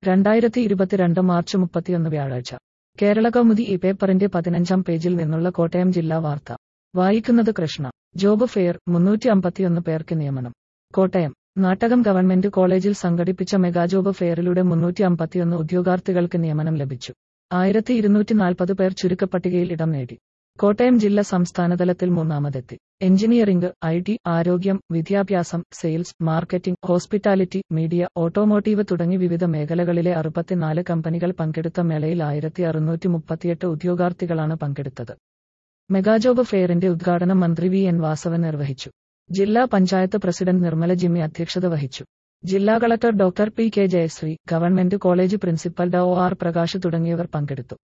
രണ്ടായിരത്തി ഇരുപത്തിരണ്ട് മാർച്ച് മുപ്പത്തിയൊന്ന് വ്യാഴാഴ്ച കേരള കൗമുദി ഈ പേപ്പറിന്റെ പതിനഞ്ചാം പേജിൽ നിന്നുള്ള കോട്ടയം ജില്ലാ വാർത്ത വായിക്കുന്നത് കൃഷ്ണ ജോബ് ഫെയർ മുന്നൂറ്റി അമ്പത്തിയൊന്ന് പേർക്ക് നിയമനം കോട്ടയം നാട്ടകം ഗവൺമെന്റ് കോളേജിൽ സംഘടിപ്പിച്ച മെഗാ ജോബ് ഫെയറിലൂടെ മുന്നൂറ്റി അമ്പത്തിയൊന്ന് ഉദ്യോഗാർത്ഥികൾക്ക് നിയമനം ലഭിച്ചു ആയിരത്തി ഇരുന്നൂറ്റി നാൽപ്പത് പേർ ചുരുക്കപ്പട്ടികയിൽ ഇടം നേടി കോട്ടയം ജില്ല സംസ്ഥാനതലത്തിൽ മൂന്നാമതെത്തി എഞ്ചിനീയറിംഗ് ഐ ടി ആരോഗ്യം വിദ്യാഭ്യാസം sales marketing hospitality media automotive തുടങ്ങി വിവിധ മേഖലകളിലെ അറുപത്തിനാല് കമ്പനികൾ പങ്കെടുത്ത മേളയിൽ ആയിരത്തി അറുന്നൂറ്റി മുപ്പത്തിയെട്ട് ഉദ്യോഗാർത്ഥികളാണ് പങ്കെടുത്തത് മെഗാജോബ് ഫെയറിന്റെ ഉദ്ഘാടനം മന്ത്രി വി എൻ വാസവൻ നിർവഹിച്ചു ജില്ലാ പഞ്ചായത്ത് പ്രസിഡന്റ് നിർമ്മല ജിമ്മി അധ്യക്ഷത വഹിച്ചു ജില്ലാ collector doctor P K Jayasree government college principal ഡോ ആർ പ്രകാശ് തുടങ്ങിയവർ പങ്കെടുത്തു